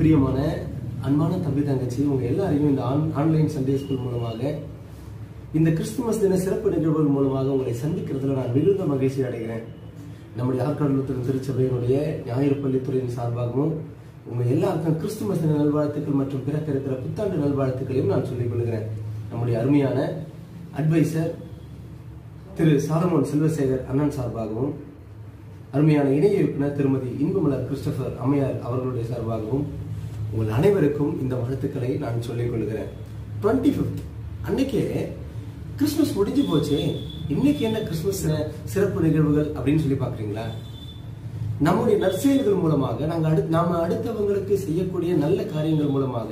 பிரியமான அன்பான தம்பி தங்கச்சி உங்க எல்லாரையும் இந்த ஆன் ஆன்லைன் சண்டே ஸ்கூல் மூலமாக இந்த கிறிஸ்துமஸ் தின சிறப்பு நிகழ்வுகள் மூலமாக உங்களை சந்திக்கிறதுல நான் மிகுந்த மகிழ்ச்சி அடைகிறேன் நம்முடைய ஆற்காடு திருச்சபையினுடைய ஞாயிறு பள்ளித்துறையின் சார்பாகவும் உங்க எல்லாருக்கும் கிறிஸ்துமஸ் தின நல்வாழ்த்துக்கள் மற்றும் பிறக்க இருக்கிற புத்தாண்டு நல்வாழ்த்துக்களையும் நான் சொல்லிக் கொள்கிறேன் நம்முடைய அருமையான அட்வைசர் திரு சாலமோன் செல்வசேகர் அண்ணன் சார்பாகவும் அருமையான இணை இயக்குனர் திருமதி இன்பமலர் கிறிஸ்டபர் அம்மையார் அவர்களுடைய சார்பாகவும் உங்கள் அனைவருக்கும் இந்த வாழ்த்துக்களை நான் சொல்லிக் கொள்கிறேன் டுவெண்ட்டி ஃபிஃப்த் அன்னைக்கே கிறிஸ்மஸ் முடிஞ்சு போச்சே இன்னைக்கு என்ன கிறிஸ்மஸ் சிறப்பு நிகழ்வுகள் அப்படின்னு சொல்லி பார்க்குறீங்களா நம்முடைய நற்செயல்கள் மூலமாக நாங்கள் அடுத்து நாம அடுத்தவங்களுக்கு செய்யக்கூடிய நல்ல காரியங்கள் மூலமாக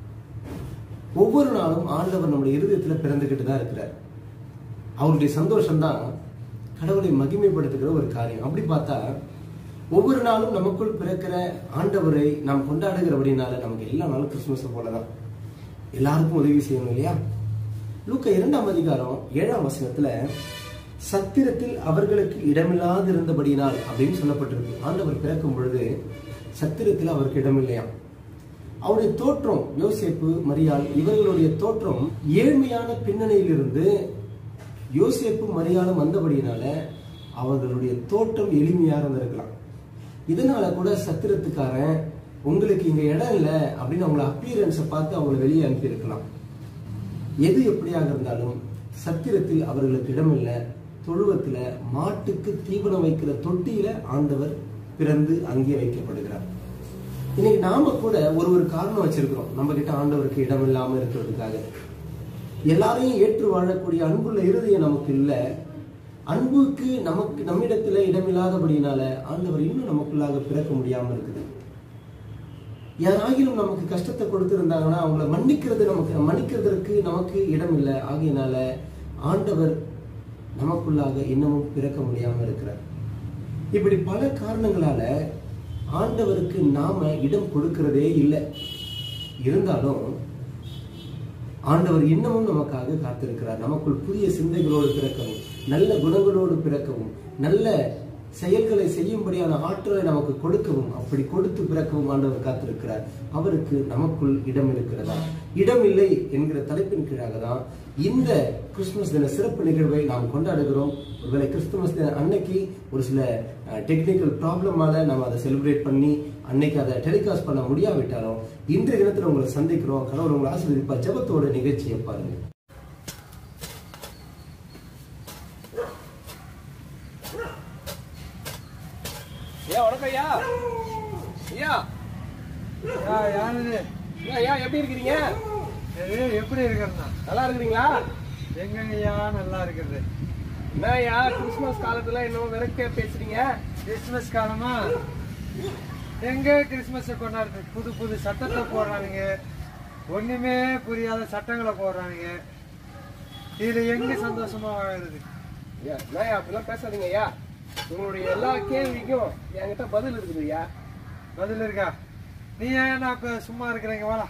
ஒவ்வொரு நாளும் ஆண்டவர் நம்முடைய இருதயத்தில் பிறந்துக்கிட்டு தான் இருக்கிறார் அவருடைய சந்தோஷம்தான் கடவுளை மகிமைப்படுத்துகிற ஒரு காரியம் அப்படி பார்த்தா ஒவ்வொரு நாளும் நமக்குள் பிறக்கிற ஆண்டவரை நாம் கொண்டாடுகிறபடினால நமக்கு எல்லா நாளும் கிறிஸ்துமஸ் போலதான் எல்லாருக்கும் உதவி செய்யணும் இல்லையா லூக்க இரண்டாம் அதிகாரம் ஏழாம் வசனத்துல சத்திரத்தில் அவர்களுக்கு இடமில்லாது இருந்தபடியினால் அப்படின்னு சொல்லப்பட்டிருக்கு ஆண்டவர் பிறக்கும் பொழுது சத்திரத்தில் அவருக்கு இடமில்லையாம் அவருடைய தோற்றம் யோசேப்பு மரியாள் இவர்களுடைய தோற்றம் ஏழ்மையான பின்னணியிலிருந்து யோசேப்பு மரியாளும் வந்தபடியினால அவர்களுடைய தோற்றம் எளிமையா இருந்திருக்கலாம் இதனால கூட சத்திரத்துக்காரன் உங்களுக்கு இங்க இடம் இல்லை அப்படின்னு அவங்கள அப்பியரன்ஸை பார்த்து அவங்கள வெளியே அனுப்பியிருக்கலாம் எது எப்படியாக இருந்தாலும் சத்திரத்தில் அவர்களுக்கு இடம் இல்லை தொழுவத்துல மாட்டுக்கு தீவனம் வைக்கிற தொட்டியில ஆண்டவர் பிறந்து அங்கே வைக்கப்படுகிறார் இன்னைக்கு நாம கூட ஒரு ஒரு காரணம் வச்சிருக்கிறோம் நம்ம கிட்ட ஆண்டவருக்கு இடம் இல்லாம இருக்கிறதுக்காக எல்லாரையும் ஏற்று வாழக்கூடிய அன்புள்ள இருதயம் நமக்கு இல்லை அன்புக்கு நமக்கு நம்மிடத்துல இடமில்லாதபடினால ஆண்டவர் இன்னும் நமக்குள்ளாக பிறக்க முடியாம இருக்குது யாராகிலும் நமக்கு கஷ்டத்தை கொடுத்திருந்தாங்கன்னா அவங்கள மன்னிக்கிறது நமக்கு மன்னிக்கிறதற்கு நமக்கு இடம் இல்லை ஆகையினால ஆண்டவர் நமக்குள்ளாக இன்னமும் பிறக்க முடியாம இருக்கிறார் இப்படி பல காரணங்களால ஆண்டவருக்கு நாம இடம் கொடுக்கிறதே இல்லை இருந்தாலும் ஆண்டவர் இன்னமும் நமக்காக காத்திருக்கிறார் நமக்குள் புதிய சிந்தைகளோடு பிறக்கவும் நல்ல குணங்களோடு பிறக்கவும் நல்ல செயல்களை செய்யும்படியான ஆற்றலை நமக்கு கொடுக்கவும் அப்படி கொடுத்து பிறக்கவும் ஆண்டவர் காத்திருக்கிறார் அவருக்கு நமக்குள் இடம் இருக்கிறதா இடம் இல்லை என்கிற தலைப்பின் கீழாக தான் இந்த கிறிஸ்துமஸ் தின சிறப்பு நிகழ்வை நாம் கொண்டாடுகிறோம் ஒருவேளை கிறிஸ்துமஸ் தின அன்னைக்கு ஒரு சில டெக்னிக்கல் ப்ராப்ளமால நம்ம அதை செலிப்ரேட் பண்ணி அன்னைக்கு அதை டெலிகாஸ்ட் பண்ண முடியாவிட்டாலும் இன்றைய தினத்துல உங்களை சந்திக்கிறோம் கடவுள் உங்களை ஆசீர்வதிப்பா ஜெபத்தோட நிகழ்ச்சியை பாருங்க ஐயா வணக்கம் ஐயா ஐயா யா, யாரு இது? ஐயா, ஐயா எப்படி இருக்கிறீங்க இது எப்படி இருக்கிறதா நல்லா இருக்கிறீங்களா எங்கங்கய்யா நல்லா இருக்குது என்ன ஐயா கிறிஸ்துமஸ் காலத்துல இன்னும் விரக்க பேசுறீங்க கிறிஸ்துமஸ் காலமா எங்க கிறிஸ்துமஸ் கொண்டாடுறது புது புது சட்டத்தை போடுறானுங்க ஒண்ணுமே புரியாத சட்டங்களை போடுறானுங்க இதுல எங்க சந்தோஷமா வாழுறது ஐயா என்ன ஐயா அப்படிலாம் பேசாதீங்க ஐயா உங்களுடைய எல்லா கேள்விக்கும் என்கிட்ட பதில் இருக்குது ஐயா பதில் இருக்கா நீ ஏன் நான் இப்ப சும்மா இருக்கிறீங்க வாடா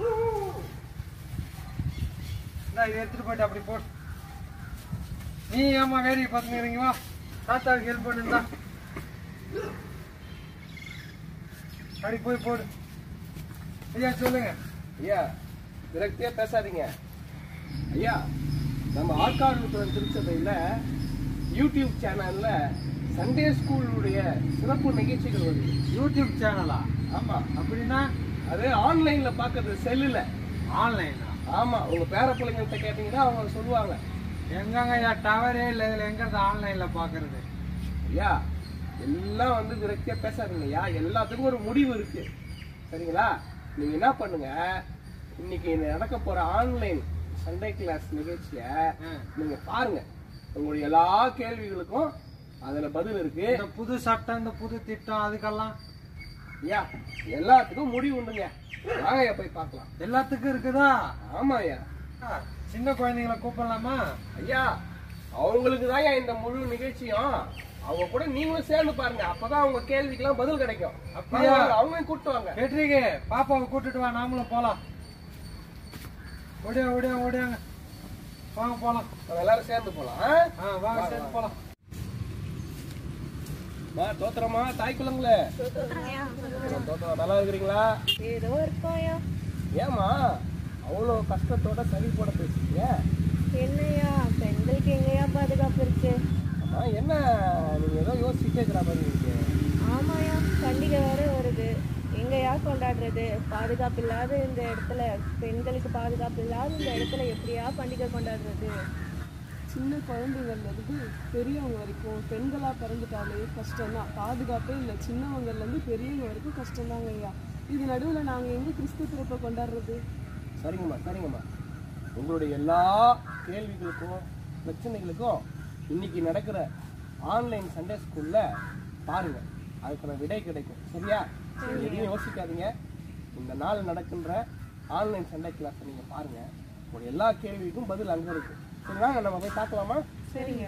இந்தா, இதை எடுத்துட்டு போயிட்டு அப்படி போ நீ ஏமா வேடிக்கை பார்த்துக்கிறீங்க வா தாத்தாவுக்கு ஹெல்ப் பண்ணுந்தா அப்படி போய் போடு ஐயா சொல்லுங்க ஐயா விரக்தியா பேசாதீங்க ஐயா நம்ம ஆற்காடு திருச்சபையில யூடியூப் சேனல்ல சண்டே ஸ்கூலுடைய சிறப்பு நிகழ்ச்சிகள் வருது யூடியூப் சேனலா ஆமா அப்படின்னா அது ஆன்லைன்ல பாக்குறது செல்லுல ஆன்லைனா ஆமா உங்க பேர பிள்ளைங்கள்ட்ட கேட்டீங்கன்னா அவங்க சொல்லுவாங்க எங்கங்க ஐயா டவரே இல்லை இதில் எங்கிறது ஆன்லைன்ல பார்க்கறது ஐயா எல்லாம் வந்து விரக்தியா பேசாதீங்க ஐயா எல்லாத்துக்கும் ஒரு முடிவு இருக்கு சரிங்களா நீங்க என்ன பண்ணுங்க இன்னைக்கு நடக்க போற ஆன்லைன் சண்டே கிளாஸ் நிகழ்ச்சிய நீங்க பாருங்க உங்களுடைய எல்லா கேள்விகளுக்கும் அதுல பதில் இருக்கு இந்த புது சட்டம் இந்த புது திட்டம் அதுக்கெல்லாம் ஐயா எல்லாத்துக்கும் முடிவு உண்டுங்க வாங்க ஐயா போய் பார்க்கலாம் எல்லாத்துக்கும் இருக்குதா ஆமா ஐயா ஆ, சின்ன குழந்தைங்களை கூப்பிடலாமா ஐயா அவங்களுக்கு தான் இந்த முழு நிகழ்ச்சியும் அவங்க கூட நீங்களும் சேர்ந்து பாருங்க அப்பதான் அவங்க கேள்விக்கெல்லாம் பதில் கிடைக்கும் அப்படியா? வாங்க, அவங்களையும் கூட்டு வாங்க வெற்றிக்கு பாப்பாவை கூட்டிட்டு வா நாமளும் போலாம் ஓடியா ஓடியா ஓடியாங்க வாங்க போலாம் நம்ம எல்லாரும் சேர்ந்து போலாம் ஆ? ஆ வாங்க சேர்ந்து போலாம் மா தோத்திரமா தாய் குலங்களே தோத்திரம் நல்லா இருக்கிறீங்களா ஏதோ இருக்கோயா ஏமா அவ்வளோ கஷ்டத்தோட சளி போட பேசுறீங்க என்னையா பெண்களுக்கு எங்கயா பாதுகாப்பு இருக்கு அம்மா என்ன நீங்க ஏதோ யோசிச்சுட்டே இருக்கிற மாதிரி இருக்கு ஆமாயா பண்டிகை வேற வருது எங்கயா கொண்டாடுறது பாதுகாப்பு இல்லாத இந்த இடத்துல பெண்களுக்கு பாதுகாப்பு இல்லாத இந்த இடத்துல எப்படியா பண்டிகை கொண்டாடுறது சின்ன குழந்தைங்கள்லேருந்து பெரியவங்க வரைக்கும் பெண்களாக பிறந்துட்டாலே கஷ்டம்தான் பாதுகாப்பே இல்லை சின்னவங்கலேருந்து பெரியவங்க வரைக்கும் கஷ்டம்தாங்க ஐயா இது நடுவில் நாங்கள் எங்கே கிறிஸ்து பிறப்பை கொண்டாடுறது சரிங்கம்மா சரிங்கம்மா உங்களுடைய எல்லா கேள்விகளுக்கும் பிரச்சனைகளுக்கும் இன்னைக்கு நடக்கிற ஆன்லைன் சண்டே ஸ்கூல்ல பாருங்க அதுக்கான விடை கிடைக்கும் சரியா நீங்க எதையும் யோசிக்காதீங்க இந்த நாள் நடக்கின்ற ஆன்லைன் சண்டே கிளாஸ் நீங்க பாருங்க உங்களுடைய எல்லா கேள்விக்கும் பதில் அங்க இருக்கு சரி வாங்க நம்ம போய் பார்க்கலாமா சரிங்க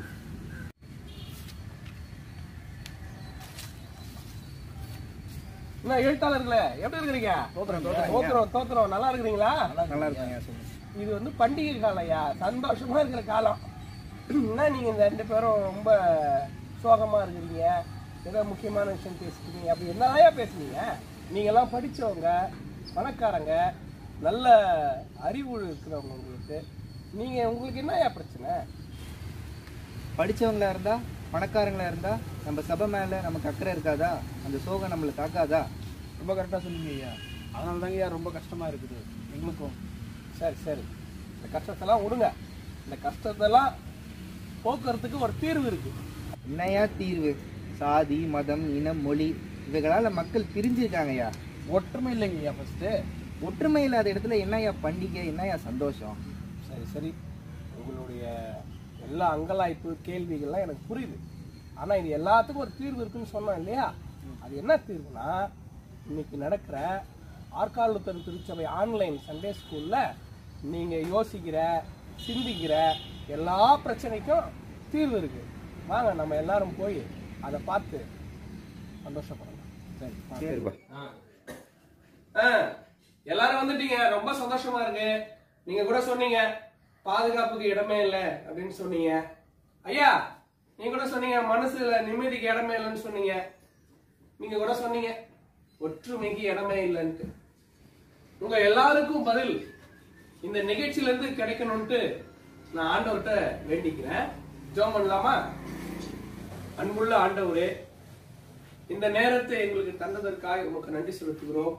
என்ன எழுத்தாளர்களே எப்படி இருக்கிறீங்க தோத்துறோம் தோத்துறோம் நல்லா இருக்கிறீங்களா நல்லா இருக்காங்க இது வந்து பண்டிகை காலையா சந்தோஷமா இருக்கிற காலம் என்ன நீங்க இந்த ரெண்டு பேரும் ரொம்ப சோகமா இருக்கிறீங்க ஏதோ முக்கியமான விஷயம் பேசிக்கிறீங்க அப்படி என்னதான் பேசுனீங்க நீங்க எல்லாம் படிச்சவங்க பணக்காரங்க நல்ல அறிவு இருக்கிறவங்க உங்களுக்கு நீங்க உங்களுக்கு என்னயா பிரச்சனை படிச்சவங்களா இருந்தா பணக்காரங்களா இருந்தா நம்ம சபை மேல நமக்கு அக்கறை இருக்காதா அந்த சோகம் நம்மளை தாக்காதா ரொம்ப கரெக்டாக சொன்னீங்க ஐயா அதனால தாங்க ஐயா ரொம்ப கஷ்டமா இருக்குது எங்களுக்கும் சரி சரி இந்த கஷ்டத்தெல்லாம் விடுங்க இந்த கஷ்டத்தெல்லாம் போக்குறதுக்கு ஒரு தீர்வு இருக்கு என்னையா தீர்வு சாதி மதம் இனம் மொழி இவைகளால மக்கள் பிரிஞ்சிருக்காங்கய்யா ஒற்றுமை இல்லைங்க ஐயா ஃபர்ஸ்ட்டு ஒற்றுமை இல்லாத இடத்துல என்னய்யா பண்டிகை என்னய்யா சந்தோஷம் சரி சரி உங்களுடைய எல்லா அங்கலாய்ப்பு கேள்விகள்லாம் எனக்கு புரியுது ஆனா இது எல்லாத்துக்கும் ஒரு தீர்வு இருக்குன்னு சொன்னோம் இல்லையா அது என்ன தீர்வுனா இன்னைக்கு நடக்கிற ஆற்காலுத்தர் திருச்சபை ஆன்லைன் சண்டே ஸ்கூல்ல நீங்க யோசிக்கிற சிந்திக்கிற எல்லா பிரச்சனைக்கும் தீர்வு இருக்கு வாங்க நம்ம எல்லாரும் போய் அதை பார்த்து சந்தோஷப்படலாம் சரி சரிப்பா ஆ, எல்லாரும் வந்துட்டீங்க ரொம்ப சந்தோஷமா இருக்கு நீங்க கூட சொன்னீங்க பாதுகாப்புக்கு இடமே இல்லை அப்படின்னு சொன்னீங்க ஐயா நீங்க கூட சொன்னீங்க மனசுல நிம்மதிக்கு இடமே இல்லைன்னு சொன்னீங்க நீங்க கூட சொன்னீங்க ஒற்றுமைக்கு இடமே இல்லைன்ட்டு உங்க எல்லாருக்கும் பதில் இந்த நிகழ்ச்சியில இருந்து கிடைக்கணும்ட்டு நான் ஆண்டவர்கிட்ட வேண்டிக்கிறேன் ஜோம் பண்ணலாமா அன்புள்ள ஆண்டவரே இந்த நேரத்தை எங்களுக்கு தந்ததற்காக உமக்கு நன்றி செலுத்துகிறோம்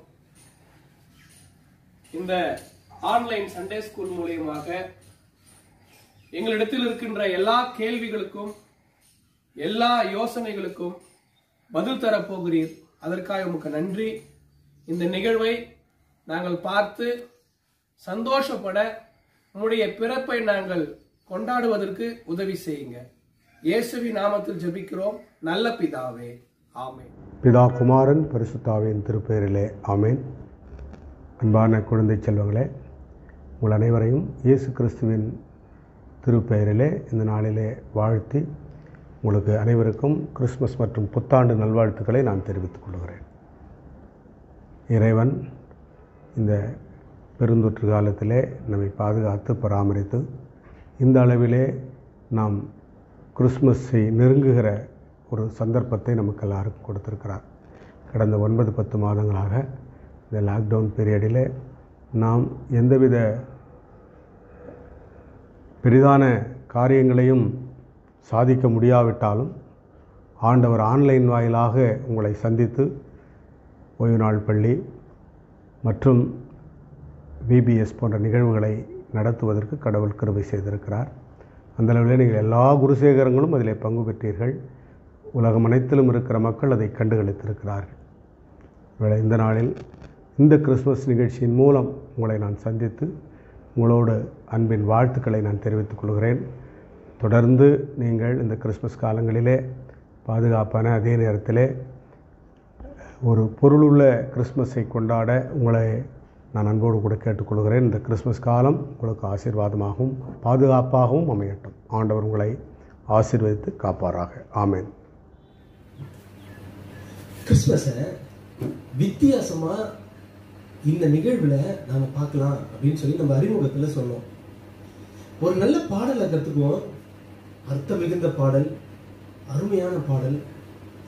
இந்த ஆன்லைன் சண்டே ஸ்கூல் மூலியமாக எங்களிடத்தில் இருக்கின்ற எல்லா கேள்விகளுக்கும் எல்லா யோசனைகளுக்கும் பதில் தரப் போகிறீர் அதற்காக உமக்கு நன்றி இந்த நிகழ்வை நாங்கள் பார்த்து சந்தோஷப்பட உம்முடைய பிறப்பை நாங்கள் கொண்டாடுவதற்கு உதவி செய்யுங்க இயேசுவின் நாமத்தில் ஜெபிக்கிறோம் நல்ல பிதாவே ஆமென் பிதா குமாரன் பரிசுத்தாவின் திருப்பெயரிலே ஆமேன் அன்பான குழந்தை செல்வங்களே உங்கள் அனைவரையும் இயேசு கிறிஸ்துவின் திருப்பெயரிலே இந்த நாளிலே வாழ்த்தி உங்களுக்கு அனைவருக்கும் கிறிஸ்மஸ் மற்றும் புத்தாண்டு நல்வாழ்த்துக்களை நான் தெரிவித்துக் கொள்கிறேன் இறைவன் இந்த பெருந்தொற்று காலத்திலே நம்மை பாதுகாத்து பராமரித்து இந்த அளவிலே நாம் கிறிஸ்மஸை நெருங்குகிற ஒரு சந்தர்ப்பத்தை நமக்கு எல்லாருக்கும் கொடுத்திருக்கிறார் கடந்த ஒன்பது பத்து மாதங்களாக இந்த லாக்டவுன் பீரியடில் நாம் எந்தவித பெரிதான காரியங்களையும் சாதிக்க முடியாவிட்டாலும் ஆண்டவர் ஆன்லைன் வாயிலாக உங்களை சந்தித்து ஓய்வு நாள் பள்ளி மற்றும் விபிஎஸ் போன்ற நிகழ்வுகளை நடத்துவதற்கு கடவுள் கிருபை செய்திருக்கிறார் அந்த அளவில் நீங்கள் எல்லா குருசேகரங்களும் அதில் பங்கு பெற்றீர்கள் உலகம் அனைத்திலும் இருக்கிற மக்கள் அதை கண்டுகளித்திருக்கிறார்கள் ஒருவேளை இந்த நாளில் இந்த கிறிஸ்மஸ் நிகழ்ச்சியின் மூலம் உங்களை நான் சந்தித்து உங்களோடு அன்பின் வாழ்த்துக்களை நான் தெரிவித்துக் கொள்கிறேன் தொடர்ந்து நீங்கள் இந்த கிறிஸ்மஸ் காலங்களிலே பாதுகாப்பான அதே நேரத்திலே ஒரு பொருளுள்ள கிறிஸ்மஸை கொண்டாட உங்களை நான் அன்போடு கூட கேட்டுக்கொள்கிறேன் இந்த கிறிஸ்மஸ் காலம் உங்களுக்கு ஆசீர்வாதமாகவும் பாதுகாப்பாகவும் அமையட்டும் ஆண்டவர் உங்களை ஆசீர்வதித்து காப்பாராக ஆமென் கிறிஸ்மஸை வித்தியாசமா இந்த நிகழ்வுல நாம பார்க்கலாம் அப்படின்னு சொல்லி நம்ம அறிமுகத்துல சொன்னோம் ஒரு நல்ல பாடலை கத்துக்குவோம் அர்த்தம் மிகுந்த பாடல் அருமையான பாடல்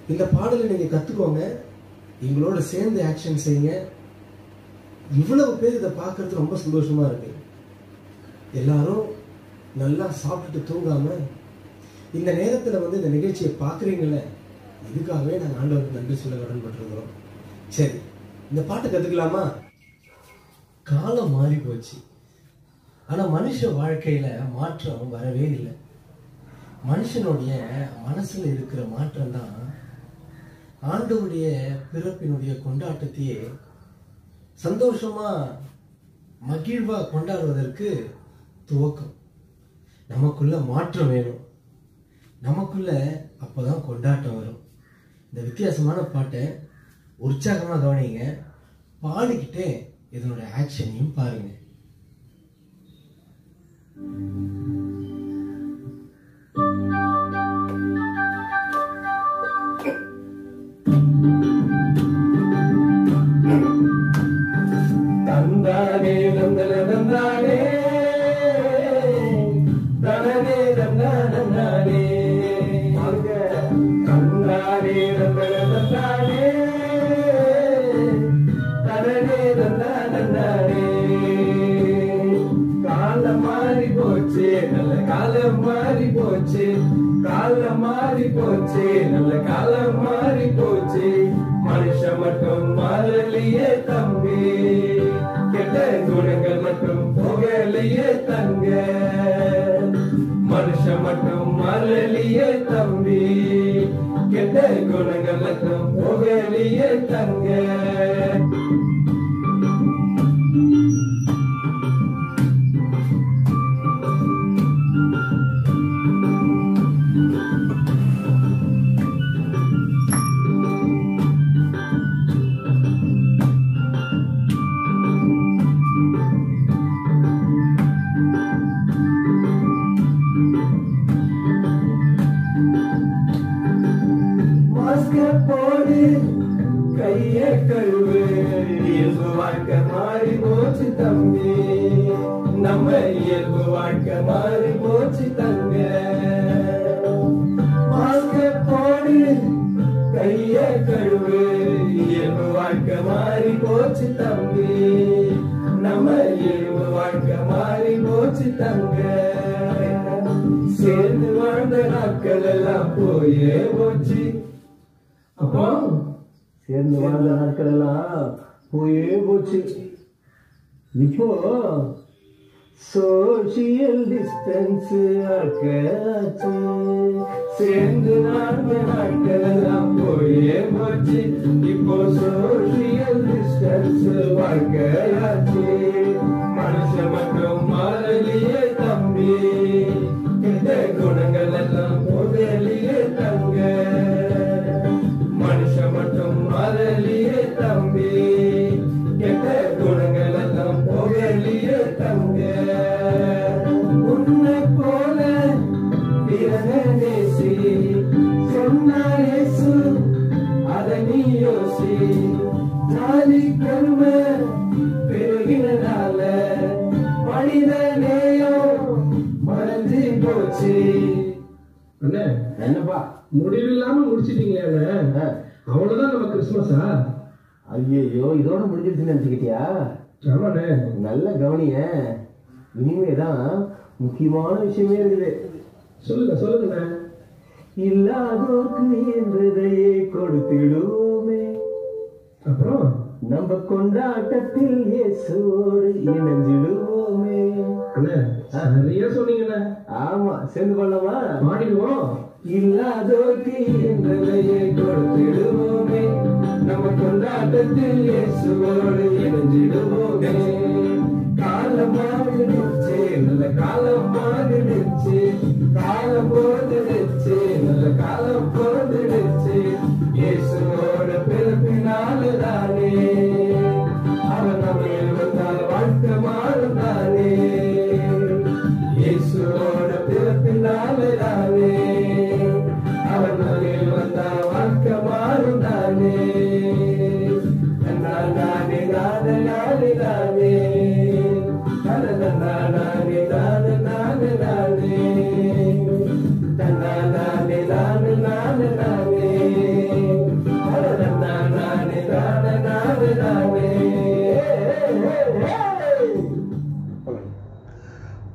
இந்த பாடலை நீங்க கத்துக்கோங்க எங்களோட சேர்ந்து ஆக்ஷன் செய்யுங்க இவ்வளவு பேர் இதை பார்க்கறது ரொம்ப சந்தோஷமா இருக்கு எல்லாரும் நல்லா சாப்பிட்டுட்டு தூங்காம இந்த நேரத்துல வந்து இந்த நிகழ்ச்சியை பார்க்குறீங்களே இதுக்காகவே நாங்கள் ஆண்டவருக்கு நன்றி சொல்ல கடன்பட்டிருக்கிறோம் சரி இந்த பாட்டை கத்துக்கலாமா காலம் மாறி போச்சு ஆனா மனுஷ வாழ்க்கையில மாற்றம் வரவே இல்லை மனுஷனுடைய மனசுல இருக்கிற மாற்றம் தான் ஆண்டவருடைய பிறப்பினுடைய கொண்டாட்டத்தையே சந்தோஷமா மகிழ்வா கொண்டாடுவதற்கு துவக்கம் நமக்குள்ள மாற்றம் வேணும் நமக்குள்ள அப்பதான் கொண்டாட்டம் வரும் இந்த வித்தியாசமான பாட்டை உற்சாகமா கவனிங்க பாடிக்கிட்டே இதனோட ஆக்ஷனையும் பாருங்க தந்தானே தந்தன தந்தானே தனனே தந்தானே தந்தானே தந்தன தந்தானே தனனே தந்தானே காலம் மாறி போச்சு நல்ல காலம் மாறி போச்சு காலம் மாறி போச்சு நல்ல காலம் மாறி போச்சு மனுஷன் மட்டும் மாறலையே தம்பி கெட்ட குணங்கள் மட்டும் போகலையே தங்க மனுஷன் மட்டும் மாறலையே தம்பி கெட்ட குணங்கள் மட்டும் போகலையே தங்க மாஸ்க போடு கைய கழுவு இயல்பு வாழ்க்கை மாறி போச்சு தம்பி நம்ம இயல்பு வாழ்க்கை மாறி போச்சு தங்க மாஸ்க போடு கைய கழுவு இயல்பு வாழ்க்கை மாறி போச்சு தம்பி நம்ம இயல்பு வாழ்க்கை மாறி போச்சு தங்க சேர்ந்து வாழ்ந்த நாட்கள் எல்லாம் போயே போச்சு அப்போ சேர்ந்து வாழ்ந்த நாட்கள் எல்லாம் போயே போச்சு இப்போ சோசியல் டிஸ்டன்ஸ் ஆக்காச்சு சேர்ந்து வாழ்ந்த நாட்கள் எல்லாம் போயே போச்சு இப்போ சோசியல் டிஸ்டன்ஸ் வாழ்க்கையாச்சு மனுஷன் மட்டும் மாறலியே தம்பி கெட்ட குணங்கள் எல்லாம் போகலியே தங்க மனுஷன் மட்டும் மாறலியே தம்பி கெட்ட குணங்கள் எல்லாம் போகலியே தங்க உன்னை போல பிறனை நேசி சொன்னார் இயேசு அதை நீ யோசி ஜாதி கருமை பெருகினதால மனித நேயம் மறைஞ்சு போச்சு அண்ணே என்னப்பா முடிவில்லாம முடிச்சிட்டீங்களே அண்ணே அவ்வளவுதான் நம்ம கிறிஸ்துமஸா ஐயோ இதோட முடிஞ்சிருச்சுன்னு நினைச்சுக்கிட்டியா ஆமாண்ணே நல்ல கவனிய இனிமேதான் முக்கியமான விஷயமே இருக்குது சொல்லுங்க சொல்லுங்கண்ணே இல்லாதோர்க்கு என்றதையே கொடுத்திடுவோமே அப்புறம் நம்ம கொண்டாட்டத்தில் இயேசுவோடு இணைஞ்சிடுவோமே அண்ணே சரியா சொன்னீங்கண்ணே ஆமா சேர்ந்து கொள்ளவா பாடிடுவோம் இல்லாதோர்க்கு என்றதையே கொடுத்திடுவோமே நம்ம கொண்டாட்டத்தில் இயேசுவோடு இணைஞ்சிடுவோமே காலம் மாறிடுச்சு நல்ல காலம் மாறிடுச்சு காலம் போதிடுச்சு நல்ல காலம் போதிடுச்சு இயேசுவோட பிறப்பினால தானே அவன் நம்ம வந்தால் வாழ்க்கை மாறுதானே இயேசுவோட பிறப்பினால தானே அவன் மகிழ் வந்தால் வாழ்க்கை மாறுதானே நானே நானே நானே நானே நானே நானே நானே நானே நானே நானே நானே நானே நானே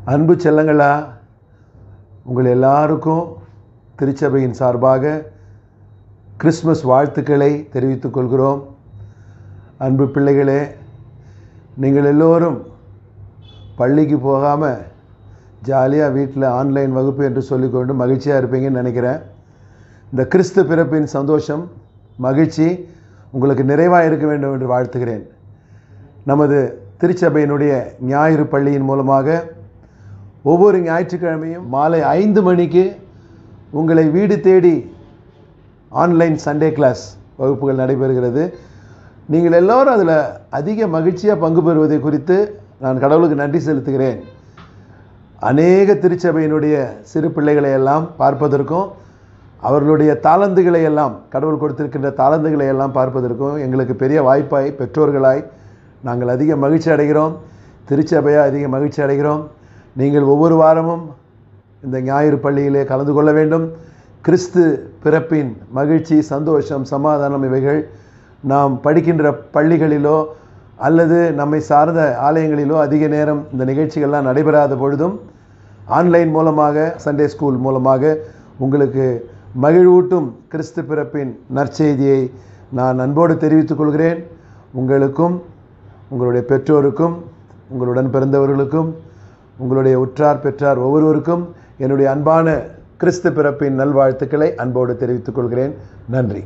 அன்பு செல்லங்களா உங்கள் எல்லாருக்கும் திருச்சபையின் சார்பாக கிறிஸ்மஸ் வாழ்த்துக்களை தெரிவித்துக் கொள்கிறோம் அன்பு பிள்ளைகளே நீங்கள் எல்லோரும் பள்ளிக்கு போகாமல் ஜாலியாக வீட்டில் ஆன்லைன் வகுப்பு என்று சொல்லிக்கொண்டு மகிழ்ச்சியாக இருப்பீங்கன்னு நினைக்கிறேன் இந்த கிறிஸ்து பிறப்பின் சந்தோஷம் மகிழ்ச்சி உங்களுக்கு நிறைவாக இருக்க வேண்டும் என்று வாழ்த்துகிறேன் நமது திருச்சபையினுடைய ஞாயிறு பள்ளியின் மூலமாக ஒவ்வொரு ஞாயிற்றுக்கிழமையும் மாலை ஐந்து மணிக்கு உங்களை வீடு தேடி ஆன்லைன் சண்டே கிளாஸ் வகுப்புகள் நடைபெறுகிறது நீங்கள் எல்லோரும் அதில் அதிக மகிழ்ச்சியாக பங்கு பெறுவதை குறித்து நான் கடவுளுக்கு நன்றி செலுத்துகிறேன் அநேக திருச்சபையினுடைய சிறு பிள்ளைகளை எல்லாம் பார்ப்பதற்கும் அவர்களுடைய தாளந்துகளை எல்லாம் கடவுள் கொடுத்திருக்கின்ற தாளந்துகளை எல்லாம் பார்ப்பதற்கும் எங்களுக்கு பெரிய வாய்ப்பாய் பெற்றோர்களாய் நாங்கள் அதிக மகிழ்ச்சி அடைகிறோம் திருச்சபையாக அதிக மகிழ்ச்சி அடைகிறோம் நீங்கள் ஒவ்வொரு வாரமும் இந்த ஞாயிறு பள்ளியிலே கலந்து கொள்ள வேண்டும் கிறிஸ்து பிறப்பின் மகிழ்ச்சி சந்தோஷம் சமாதானம் இவைகள் நாம் படிக்கின்ற பள்ளிகளிலோ அல்லது நம்மை சார்ந்த ஆலயங்களிலோ அதிக நேரம் இந்த நிகழ்ச்சிகள்லாம் நடைபெறாத பொழுதும் ஆன்லைன் மூலமாக சண்டே ஸ்கூல் மூலமாக உங்களுக்கு மகிழ்வூட்டும் கிறிஸ்து பிறப்பின் நற்செய்தியை நான் அன்போடு தெரிவித்துக் கொள்கிறேன் உங்களுக்கும் உங்களுடைய பெற்றோருக்கும் உங்களுடன் பிறந்தவர்களுக்கும் உங்களுடைய உற்றார் பெற்றார் ஒவ்வொருவருக்கும் என்னுடைய அன்பான கிறிஸ்து பிறப்பின் நல்வாழ்த்துக்களை அன்போடு தெரிவித்துக் கொள்கிறேன் நன்றி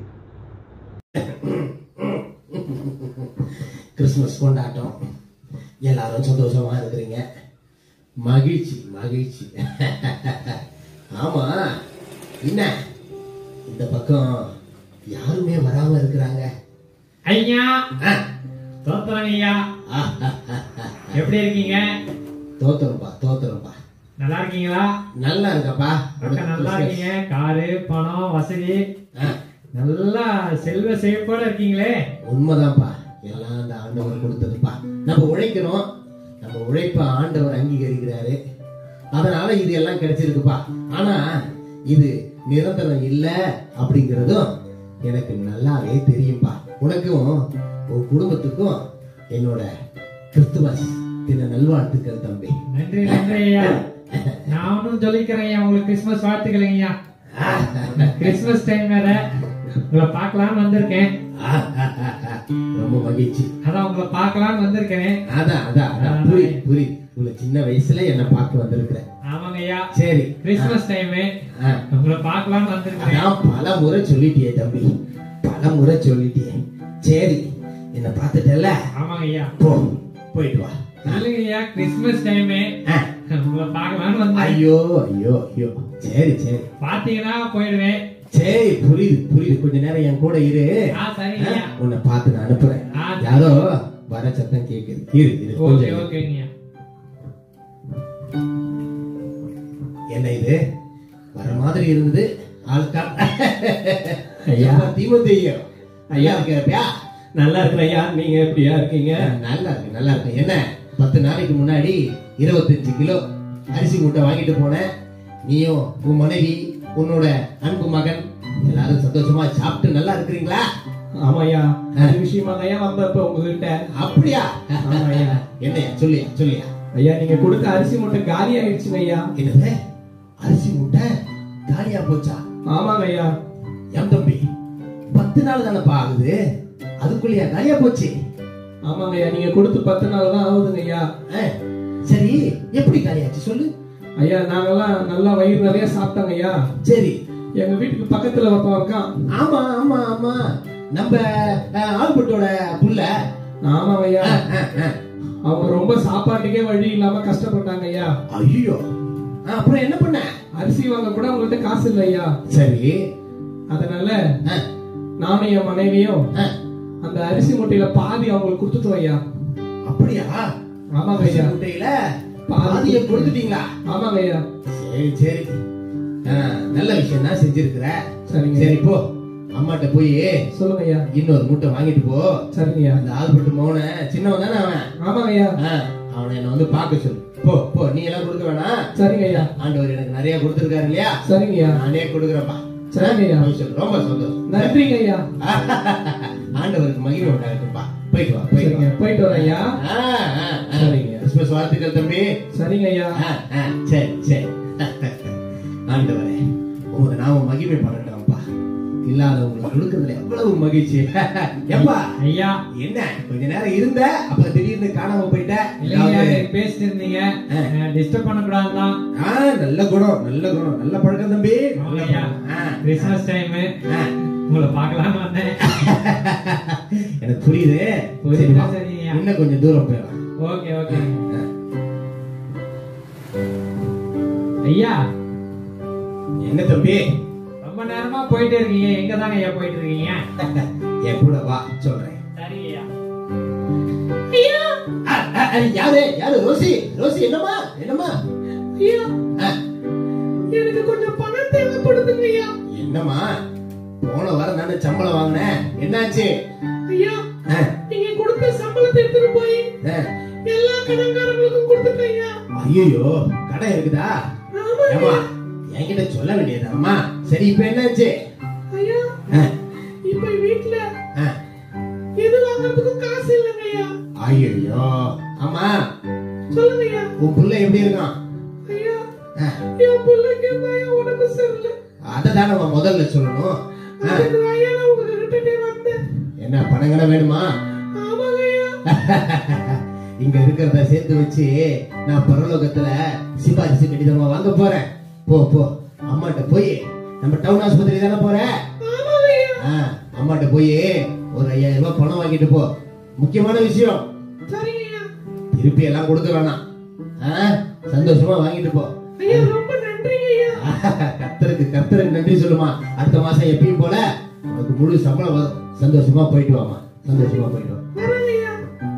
கிறிஸ்மஸ் கொண்டாட்டம் எல்லாரும் சந்தோஷமா இருக்கிறீங்க மகிழ்ச்சி மகிழ்ச்சி ஆமா என்ன இந்த பக்கம் யாருமே வராம இருக்கிறாங்க ஐயா ஆ, தோத்துறோம் ஐயா ஆ, ஆ, ஆ, ஆ. எப்படி இருக்கீங்க தோத்துறோம்ப்பா தோத்துறோம்ப்பா நல்லா இருக்கீங்களா நல்லா இருக்கப்பா அக்கா நல்லா இருக்கீங்க காரு பணம் வசதி ஆ, நல்லா செல்வ செழிப்போட இருக்கீங்களே உண்மைதான்ப்பா எல்லாம் அந்த ஆண்டவர் கொடுத்ததுப்பா நம்ம உழைக்கணும் நம்ம உழைப்ப ஆண்டவர் அங்கீகரிக்கிறாரு அதனால இது எல்லாம் கிடைச்சிருக்குப்பா ஆனா இது நிரந்தரம் இல்ல அப்படிங்கறதும் எனக்கு நல்லாவே தெரியும்பா உனக்கும் உன் குடும்பத்துக்கும் என்னோட கிறிஸ்துமஸ் தின நல்வாழ்த்துக்கள் தம்பி நன்றி நன்றி ஐயா நானும் சொல்லிக்கிறேன் ஐயா உங்களுக்கு கிறிஸ்மஸ் வாழ்த்துக்கள் ஐயா கிறிஸ்மஸ் டைம் வேற உங்களை பார்க்கலாம்னு வந்திருக்கேன் ரொம்ப மகிழ்ச்சி அதான் உங்களை பார்க்கலாம்னு வந்திருக்கேன் அதான் அதான் அதான் புரியுது புரியுது இவ்வளவு சின்ன வயசுல என்ன பார்க்க வந்திருக்கிற ஆமாங்க ஐயா சரி கிறிஸ்மஸ் டைமு ஆ. உங்களை பார்க்கலாம்னு வந்திருக்கேன் அதான் பல முறை சொல்லிட்டியே தம்பி பல முறை சொல்லிட்டியே சரி என்ன பார்த்துட்டல ஆமாங்க ஐயா போ போயிட்டு வா இல்லைங்க ஐயா கிறிஸ்மஸ் டைமு ஆ. உங்களை பார்க்கலாம்னு வந்தேன் ஐயோ ஐயோ ஐயோ சரி சரி பாத்தீங்கன்னா போயிடுவேன் சரி புரியுது புரியுது கொஞ்ச நேரம் என் கூட இரு ஆ சரிங்க ஐயா உன்னை பார்த்து நான் அனுப்புறேன் ஆ, சரி. யாரோ வர சத்தம் கேக்குது இரு இரு ஓகே கொஞ்சம் இரு. ஓகேங்க ஐயா என்ன இது வர மாதிரி இருந்தது ஆள்கார் ஐயா. தீமத்தையும் ஐயா இருக்கியா நல்லா இருக்கிறேன் ஐயா நீங்க எப்படியா இருக்கீங்க நல்லா இருக்கு நல்லா இருக்கு என்ன பத்து நாளைக்கு முன்னாடி இருபத்தஞ்சு கிலோ அரிசி மூட்டை வாங்கிட்டு போனேன் நீயும் உன் மனைவி உன்னோட அன்பு மகன் எல்லாரும் சந்தோஷமா சாப்பிட்டு நல்லா இருக்கிறீங்களா ஆமாய்யா அது விஷயமா தான் ஐயா வந்த இப்ப உங்ககிட்ட அப்படியா ஆமாய்யா. என்னையா சொல்லியா சொல்லியா ஐயா நீங்க கொடுத்த அரிசி மூட்டை காலி ஆயிடுச்சுங்க ஐயா என்னது அரிசி மூட்டை காலியா போச்சா ஆமாங்க ஐயா என் தம்பி பத்து நாள் தானப்பா ஆகுது அதுக்குள்ளேயா காலியா போச்சு ஆமாங்க ஐயா நீங்க கொடுத்து பத்து நாள் தான் ஆகுதுங்க ஐயா ஆ, சரி எப்படி காலியாச்சு சொல்லு ஐயா நாங்கெல்லாம் நல்லா வயிறு நிறைய சாப்பிட்டோங்க ஐயா சரி எங்க வீட்டுக்கு பக்கத்துல ஒருத்தன் இருக்கான் ஆமா ஆமா ஆமா நம்ம அஹ், ஆல்பர்ட்டோட புள்ள ஆமாங்க ஐயா அஹ், அஹ், அஹ். அவங்க ரொம்ப சாப்பாட்டுக்கே வழி இல்லாம கஷ்டப்பட்டாங்க ஐயா ஐயோ அஹ், அப்புறம் என்ன பண்ண அரிசி வாங்க கூட அவங்கள்ட்ட காசு இல்லை ஐயா சரி அதனால அஹ், நானும் என் மனைவியும் அஹ். அந்த அரிசி மூட்டையில பாதி அவங்களுக்கு கொடுத்துட்டோம் ஐயா அப்படியா ஆமாங்க அரிசி ஐயா மூட்டையில பாதியை கொடுத்துட்டீங்களா ஆமாங்க ஐயா சரி சரி அஹ், நல்ல விஷயம் தான் செஞ்சிருக்கிற சரிங்க சரி போ அம்மாட்ட போய் சொல்லுங்க ஐயா இன்னொரு மூட்டை வாங்கிட்டு போ சரிங்க ஐயா அந்த ஆல்பர்ட் மௌன சின்னவன் தானே அவன் ஆமாங்க ஐயா அஹ், அவனை என்ன வந்து பார்க்க சொல்லு போ போ நீ எல்லாம் கொடுக்க வேணாம் சரிங்க ஐயா ஆண்டவர் எனக்கு நிறைய கொடுத்துருக்காரு இல்லையா சரிங்க ஐயா நானே கொடுக்குறேன்ப்பா சரிங்க ஐயா போய் சொல்லு. ரொம்ப சந்தோஷம் நன்றிங்க ஐயா ஆண்டவருக்கு மகிமை உண்டாகட்டும்பா இப்ப போயிட்டு வா போயிட்டு வா சரிங்க போயிட்டு வரேன் ஐயா ஆ, ஆ, ஆ. சரிங்க. கிறிஸ்துமஸ் வாழ்த்துக்கள் தம்பி சரிங்க ஐயா ஆ, ஆ, சரி சரி ஆண்டவரே உங்க நாம மகிமை பண்ணட்டாம்ப்பா இல்லாதவங்களுக்கு கொடுக்கறதுல எவ்வளவு மகிழ்ச்சி எப்பா ஐயா என்ன கொஞ்ச நேரம் இருந்த அப்புறம் திடீர்னு காணாம போயிட்ட இல்லையா ஏதாவது- நீங்க பேசிட்டு இருந்தீங்க டிஸ்டர்ப் பண்ணக்கூடாதுதான் ஆ, நல்ல குணம் நல்ல குணம் நல்ல பழக்கம் தம்பி நல்ல ஐயா பழக்கம். ஆ, கிறிஸ்மஸ் டைம் ஆ. உங்களை பார்க்கலாம்னு வந்தேன் எனக்கு புரியுது புரியுது, சரி, வா. சரிங்கய்யா. இன்னும் கொஞ்சம் தூரம் போயிடலாம் ஓகே ஓகே ஐயா என்ன தம்பி ரொம்ப நேரமா போயிட்டு இருக்கீங்க எங்க தாங்க ஐயா போயிட்டு இருக்கீங்க என் கூட வா சொல்றேன் சரி ஐயா ஆ, ஆ, ஆ, யாரு யாரு ரோசி ரோசி என்னம்மா என்னம்மா ஐயா ஆ, எனக்கு கொஞ்சம் பணம் தேவைப்படுதுங்க ஐயா என்னம்மா போன வாரம் நானே சம்பளம் வாங்கினேன் என்னாச்சு ஐயா ஆ, நீங்க கொடுத்த சம்பளத்தை எடுத்துட்டு போய் ஆ. எல்லா கடன்காரங்களுக்கும் கொடுத்துட்டேன் ஐயா ஐயோ கடை இருக்குதா ஆமா ஏம்மா என்கிட்ட சொல்ல வேண்டியதாம்மா சரி இப்ப என்னாச்சு ஐயா ஆ, இப்ப வீட்டுல ஆ. எது வாங்குறதுக்கும் காசு இல்லைங்க ஐயா ஐயோ ஆமா சொல்லுங்க ஐயா உன் புள்ள எப்படி இருக்கான் ஐயா ஆ, என் பிள்ளைக்கு தான் என் உடம்பு சரியில்லை அததான் நம்ம முதல்ல சொல்லணும் ஆ, அதுக்கு தான் ஐயா நான் உங்ககிட்டே வந்தேன் என்ன பணங்கள்லாம் வேணுமா ஆமாங்க ஐயா இங்க இருக்கிறத சேர்த்து வச்சு நான் பரலோகத்துல சிபாரிசு கடிதமா வாங்க போறேன் போ போ அம்மாட்ட போய் நம்ம டவுன் ஆஸ்பத்திரி தானே போற ஆமாங்க ஐயா ஆ, அம்மாட்ட போய் ஒரு ஐயாயிரம் ரூபாய் பணம் வாங்கிட்டு போ முக்கியமான விஷயம் சரிங்க ஐயா திருப்பி எல்லாம் கொடுக்க வேணாம் ஆ, சந்தோஷமா வாங்கிட்டு போ ஐயா ரொம்ப நன்றிங்க ஐயா கத்தருக்கு கத்தருக்கு நன்றி சொல்லுமா அடுத்த மாசம் எப்பயும் போல உனக்கு முழு சம்பளம் வரும் சந்தோஷமா போயிட்டு வாமா சந்தோஷமா போயிட்டு வா வரேங்க ஐயா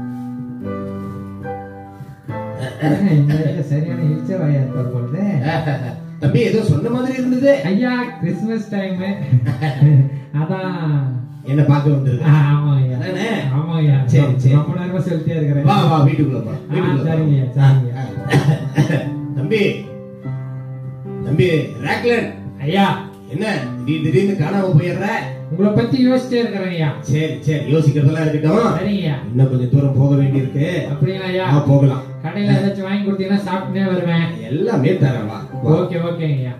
இந்த ஐயா சரியான இழிச்ச வாயா இருப்பார் பொழுது தம்பி ஏதோ சொன்ன மாதிரி இருந்தது ஐயா கிறிஸ்மஸ் டைம் அதான் என்ன பார்க்க வந்தது ஆ, ஆமா ஐயா அதானே? ஆமா ஐயா சரி, சரி. ரொம்ப நேரமா சொல்லிட்டே இருக்கிறேன் வா வா வீட்டுக்குள்ள போ ஆ, வீட்டுக்குள்ள போ. சரிங்க ஐயா, சரிங்க ஐயா. தம்பி தம்பி ராக்லன் ஐயா என்ன திடீர் திடீர்னு காணாம போயிடுற உங்களை பத்தி யோசிச்சே இருக்கிறேன் ஐயா சரி சரி யோசிக்கிறதெல்லாம் இருக்கட்டும் சரிங்க ஐயா இன்னும் கொஞ்சம் தூரம் போக வேண்டியிருக்கு அப்படிங்களா ஐயா ஆ, போகலாம் கடையில ஏதாச்சும் வாங்கி கொடுத்தீங்கன்னா சாப்பிட்டுனே வருவேன் எல்லாமே தரேன் வா வா. ஓகே ஓகேங்க ஐயா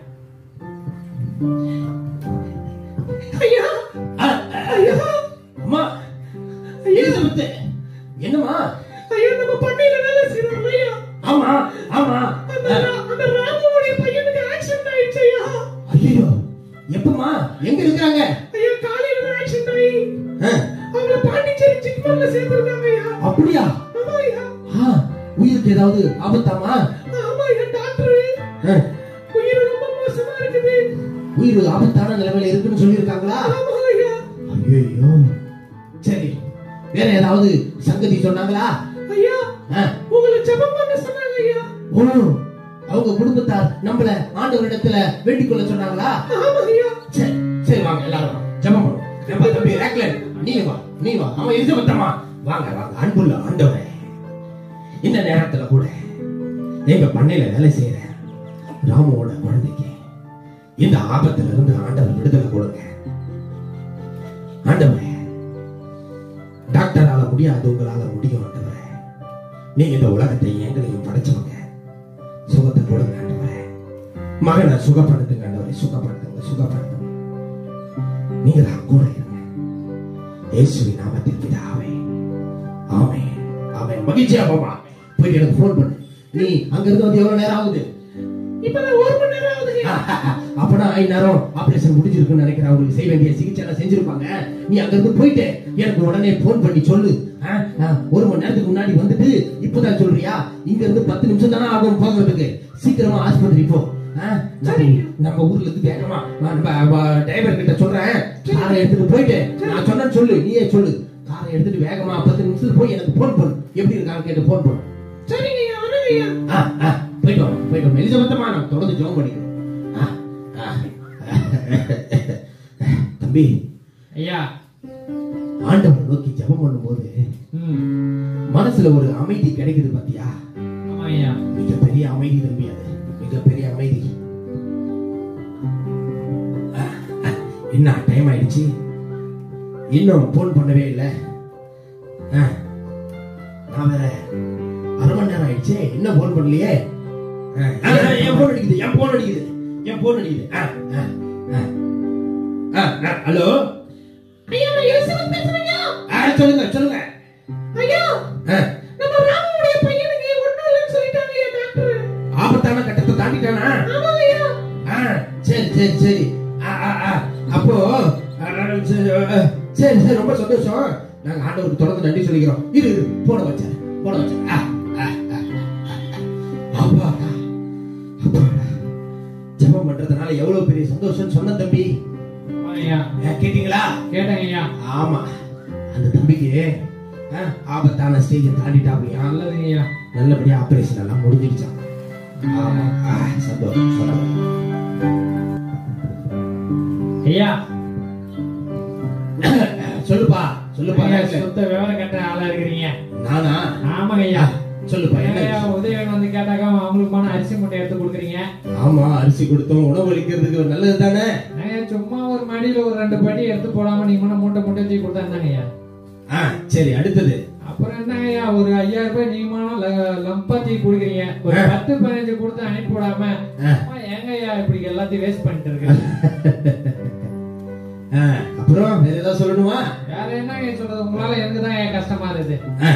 ஐயா ஆ, ஆ, அம்மா எலிசபெத் என்னம்மா ஐயா நம்ம பண்ணையில வேலை செய்யறோம் ஐயா ஆமா ஆமா அந்த அந்த ராமுடைய பையனுக்கு ஆக்சிடென்ட் ஆயிடுச்சு ஐயா ஐயோ எப்பமா எங்க இருக்காங்க ஐயா காலையில தான் ஆக்சிடென்ட் ஆகி ஆ, அவங்கள பாண்டிச்சேரி சிக்மல்ல சேர்த்திருக்காங்க ஐயா அப்படியா ஆமா ஐயா ஆ, உயிருக்கு ஏதாவது ஆபத்தாமா ஆமா ஐயா டாக்டர் ஆ, உயிர் ரொம்ப மோசமா இருக்குது உயிர் ஆபத்தான நிலைமையில இருக்குன்னு சொல்லியிருக்காங்களா ஆமா ஐயா ஐயோ சரி வேற ஏதாவது சங்கதி சொன்னாங்களா ஐயா ஆ, உங்களை ஜெபம் பண்ண சொன்னாங்க ஐயா ஓ அவங்க குடும்பத்தார் நம்மள ஆண்டவரிடத்துல வேண்டிக் கொள்ள சொன்னாங்களா ஆமா ஐயா சரி சரி வாங்க எல்லாரும் வாங்க. ஜெபம் பண்ணுவோம் நம்ம தம்பி ரேக்லன் நீ வா நீ வா அவன் எலிசபெத்தம்மா வாங்க வாங்க அன்புள்ள ஆண்டவரே இந்த நேரத்துல கூட எங்க பண்ணையில வேலை செய்யற ராமுவோட குழந்தைக்கு இந்த ஆபத்துல இருந்து ஆண்டவர் விடுதலை கொடுங்க ஆண்டவரே டாக்டரால முடியாது உங்களால முடியும் ஆண்டவரே நீங்க இந்த உலகத்தை எங்களையும் படைச்சவங்க சுகத்தை கொடுங்க ஆண்டவரே மகனை சுகப்படுத்துங்க ஆண்டவரே சுகப்படுத்துங்க சுகப்படுத்துங்க நீங்க தான் கூட இருங்க இயேசுவின் நாமத்தில் பிதாவே ஆமென் ஆமென் மகிழ்ச்சியா போமா போய் எனக்கு ஃபோன் பண்ணு நீ அங்க இருந்து வந்து எவ்வளவு நேரம் ஆகுது இப்பதான் ஒரு மணி நேரம் ஆகுதுங்க அப்பனா ஐந்து நேரம் ஆபரேஷன் முடிஞ்சிருக்குன்னு நினைக்கிறேன் அவங்களுக்கு செய்ய வேண்டிய சிகிச்சை எல்லாம் செஞ்சிருப்பாங்க நீ அங்க இருந்து போயிட்டு எனக்கு உடனே போன் பண்ணி சொல்லு ஆ, ஆ, ஒரு மணி நேரத்துக்கு முன்னாடி வந்துட்டு இப்பதான் சொல்றியா இங்க இருந்து பத்து நிமிஷம் தானே ஆகும் போகிறதுக்கு சீக்கிரமா ஆஸ்பத்திரி போ ஆ, நம்ம நம்ம ஊர்ல இருந்து வேகமா நான் நம்ம டிரைவர் கிட்ட சொல்றேன் காரை எடுத்துட்டு போயிட்டு நான் சொன்னேன்னு சொல்லு நீயே சொல்லு காரை எடுத்துட்டு வேகமா பத்து நிமிஷத்துக்கு போய் எனக்கு போன் பண்ணு எப்படி இருக்கான்னு கேட்டு போன் பண்ணு சரிங்க ஐயா வரேங்க ஐயா ஆ, ஆ, போயிட்டு வாங்க போயிட்டு வாங்க எலிசபெத்தமா நான் தொடர்ந்து ஜெபம் பண்ணிக்கிறோம் ஆ, ஆ. தம்பி ஐயா ஆண்டவரை நோக்கி ஜெபம் பண்ணும்போது ம் மனசுல ஒரு அமைதி கிடைக்குது பாத்தியா ஆமா ஐயா மிகப்பெரிய அமைதி தம்பி அது மிகப்பெரிய அமைதி ஆ, ஆ, என்ன டைம் ஆயிடுச்சு இன்னும் போன் பண்ணவே இல்லை ஆ. நான் வேற அரை மணி நேரம் ஆயிடுச்சே என்ன போன் பண்ணலையே ஆ, ஆ, ஆ, என் போன் அடிக்குது என் போன் அடிக்குது என் போன் அடிக்குது ஆ, ஆ, ஆ. ஆ, ஆ, ஹலோ ஐயா நான் எலிசபெத் பேசுறேங்க ஆ, சொல்லுங்க சொல்லுங்க ஐயா ஆ, நம்ம ராமுடைய பையனுக்கு ஒண்ணும் இல்லைன்னு சொல்லிட்டாங்க ஐயா டாக்டர் ஆபத்தான கட்டத்தை தாண்டிட்டானா ஆமா ஐயா ஆ, சரி சரி சரி ஆ, ஆ, ஆ. அப்போ ஆ, ஆ, சரி ஆ, சரி சரி ரொம்ப சந்தோஷம் நாங்க ஆண்டவருக்கு தொடர்ந்து நன்றி சொல்லிக்கிறோம் இரு இரு போட வச்சேன் போட வச்சேன் ஆ, ஆ, ஆ, ஆ, ஆ. அப்பாடா அப்பாடா ஜெபம் பண்றதுனால எவ்வளவு பெரிய சந்தோஷம் சொன்ன தம்பி ஆமா ஐயா ஆ, கேட்டீங்களா கேட்டேங்க ஐயா ஆமா அந்த தம்பிக்கு ஆ, ஆபத்தான ஸ்டேஜை தாண்டிட்டாப்லையா நல்லதுங்க ஐயா நல்லபடியா ஆபரேஷன் எல்லாம் முடிஞ்சிருச்சான் ஆமா ஆ, சந்தோஷம் சொல்லுங்க ஐயா சொல்லுப்பா சொல்லுப்பா ஐயா நேரத்துல. சுத்த விவரம் கட்ட ஆளா இருக்கிறீங்க நானா ஆமாங்க ஐயா சொல்லுப்பா என்ன ஐயா விஷயம்? உதயவன் வந்து கேட்டாக்கா அவங்களுக்கு போன அரிசி மூட்டை எடுத்து கொடுக்குறீங்க ஆமா அரிசி கொடுத்தோம் உணவு அளிக்கிறதுக்கு நல்லது தானே ஐயா சும்மா ஒரு மடியில ஒரு ரெண்டு படி எடுத்து போடாம நீங்க முன்ன மூட்டை மூட்டை தூக்கி கொடுத்தாங்க ஐயா ஆ சரி அடுத்தது அப்புறம் என்னங்க ஐயா ஒரு ஐயாயிரம் ரூபாய் நீங்க லம்பா தூக்கி கொடுக்குறீங்க ஒரு ஆ. பத்து பதினஞ்சு கொடுத்து அனுப்பி விடாம ஆ. அம்மா, ஏங்க ஐயா இப்படி எல்லாத்தையும் வேஸ்ட் பண்ணிட்டு இருக்கு ஆ, அப்புறம் வேற ஏதாவது சொல்லணுமா வேற என்னங்க சொல்றது உங்களால எனக்கு தான் ஏன் கஷ்டமா இருக்குது ஆ,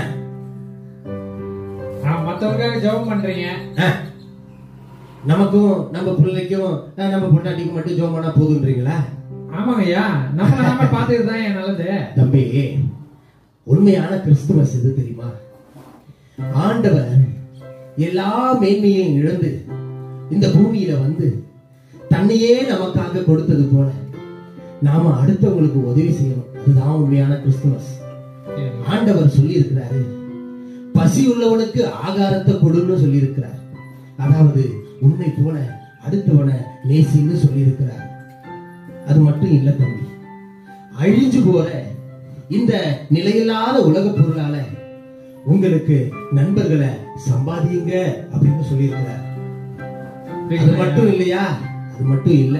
நான் மத்தவங்களுக்காக ஜெபம் பண்றீங்க ஆ. நமக்கும் நம்ம பிள்ளைக்கும் ஆ, நம்ம பொண்டாட்டிக்கு மட்டும் ஜோம் பண்ணா போதுன்றீங்களா ஆமாங்க ஐயா நம்ம நம்ம பாத்துக்கிட்டு தான் என் நல்லது தம்பி உண்மையான கிறிஸ்துமஸ் எது தெரியுமா ஆண்டவர் எல்லா மேன்மையையும் இழந்து இந்த பூமியில வந்து தன்னையே நமக்காக கொடுத்தது போல நாம அடுத்தவங்களுக்கு உதவி செய்யணும் அதுதான் உண்மையான கிறிஸ்துமஸ் ஆண்டவர் சொல்லி இருக்கிறாரு பசி உள்ளவனுக்கு ஆகாரத்தை கொடுன்னு சொல்லி இருக்கிறார் அதாவது உன்னை போல அடுத்தவனை நேசின்னு சொல்லி இருக்கிறார் அது மட்டும் இல்ல தம்பி அழிஞ்சு போற இந்த நிலையில்லாத உலக பொருளால உங்களுக்கு நண்பர்களை சம்பாதியுங்க அப்படின்னு சொல்லியிருக்கிறார் அது மட்டும் இல்லையா அது மட்டும் இல்ல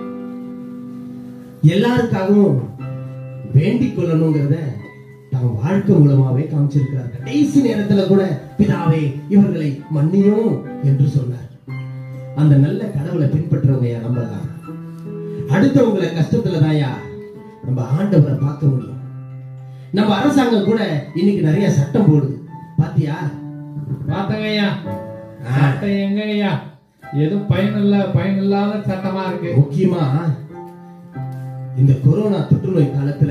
எல்லாருக்காகவும் வேண்டிக் கொள்ளணுங்கிறத தன் வாழ்க்கை மூலமாவே காமிச்சிருக்கிறார் கடைசி நேரத்துல கூட பிதாவே இவர்களை மன்னியும் என்று சொன்னார் அந்த நல்ல கடவுளை பின்பற்றுறவங்க யார் நம்ம தான் அடுத்தவங்களை கஷ்டத்துல தாயா நம்ம ஆண்டவரை பார்க்க முடியும் நம்ம அரசாங்கம் கூட இன்னைக்கு நிறைய சட்டம் போடுது பாத்தியா பாத்தங்க ஐயா சட்டம் எங்க ஐயா எதுவும் பயனில்ல பயனில்லாத சட்டமா இருக்கு முக்கியமா இந்த கொரோனா தொற்றுநோய் காலத்துல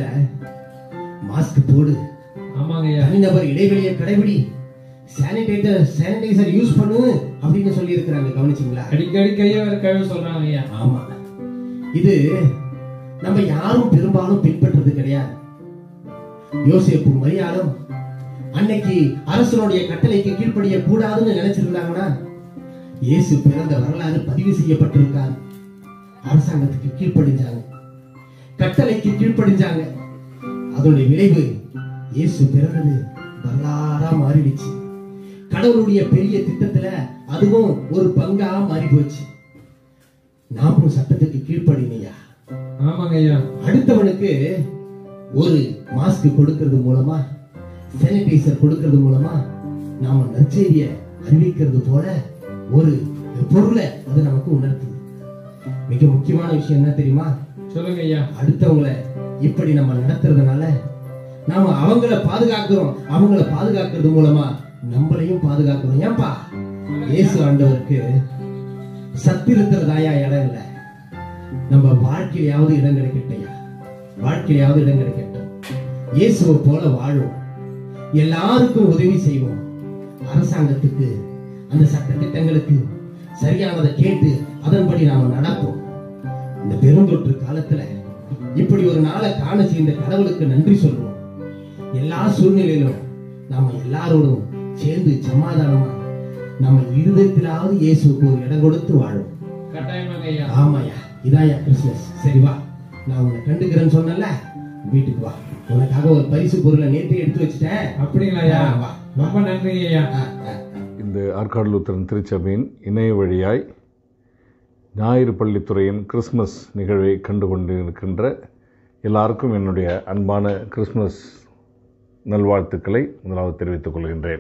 மாஸ்க் போடு ஆமாங்க ஐயா தனிநபர் இடைவெளியை கடைபிடி சானிடைசர் சானிடைசர் யூஸ் பண்ணு அப்படின்னு சொல்லி இருக்கிறாங்க கவனிச்சீங்களா அடிக்கடி கையை வேற கழுவ சொல்றாங்க ஐயா ஆமா இது நம்ம யாரும் பெரும்பாலும் பின்பற்றது கிடையாது யோசேப்பு மரியாளும் அன்னைக்கு அரசனுடைய கட்டளைக்கு கீழ்ப்படிய கூடாதுன்னு நினைச்சிருந்தாங்கன்னா இயேசு பிறந்த வரலாறு பதிவு செய்யப்பட்டிருக்காரு அரசாங்கத்துக்கு கீழ்ப்படிஞ்சாங்க கட்டளைக்கு கீழ்ப்படிஞ்சாங்க அதோட விளைவு இயேசு பிறந்தது வரலாறா மாறிடுச்சு கடவுளுடைய பெரிய திட்டத்துல அதுவும் ஒரு பங்கா மாறி போச்சு நாமும் சட்டத்துக்கு கீழ்ப்படினையா ஆமாங்க ஐயா அடுத்தவனுக்கு ஒரு மாஸ்க் கொடுக்கிறது மூலமா சானிடைசர் கொடுக்கிறது மூலமா நாம நற்செய்திய அறிவிக்கிறது போல ஒரு பொருளை அது நமக்கு உணர்த்துது மிக முக்கியமான விஷயம் என்ன தெரியுமா சொல்லுங்க ஐயா அடுத்தவங்கள இப்படி நம்ம நடத்துறதுனால நாம அவங்கள பாதுகாக்கிறோம் அவங்கள பாதுகாக்கிறது மூலமா நம்மளையும் பாதுகாக்கிறோம் ஏன்பா இயேசு ஆண்டவருக்கு சத்திருக்கிறதாயா இடம் இல்ல நம்ம வாழ்க்கையிலாவது இடம் கிடைக்கட்டையா வாழ்க்கையிலாவது இடம் கிடைக்கட்டும் இயேசுவை போல வாழும் எல்லாருக்கும் உதவி செய்வோம் அரசாங்கத்துக்கு அந்த சட்ட திட்டங்களுக்கு சரியானதை கேட்டு அதன்படி நாம நடப்போம் இந்த பெருந்தொற்று காலத்துல இப்படி ஒரு நாளை காண செய்த கடவுளுக்கு நன்றி சொல்லுவோம் எல்லா சூழ்நிலையிலும் நாம எல்லாரோடும் சேர்ந்து சமாதானமா நம்ம இருதயத்திலாவது இயேசுக்கு ஒரு இடம் கொடுத்து வாழும் கட்டாயமாங்க ஐயா ஆமாயா இதாயா கிறிஸ்மஸ் சரி வா நான் உன்னை கண்டுக்கிறேன்னு சொன்னல வீட்டுக்கு வா உனக்காக ஒரு பரிசு பொருளை நேற்றே எடுத்து வச்சுட்டேன் அப்படிங்களா ஐயா ஆ, வா ரொம்ப நன்றிங்க ஐயா இந்த ஆற்காடு லூத்தரன் திருச்சபையின் இணைய வழியாய் ஞாயிறு பள்ளித்துறையின் கிறிஸ்மஸ் நிகழ்வை கண்டு கொண்டிருக்கின்ற எல்லாருக்கும் என்னுடைய அன்பான கிறிஸ்மஸ் நல்வாழ்த்துக்களை முதலாவது தெரிவித்துக் கொள்கின்றேன்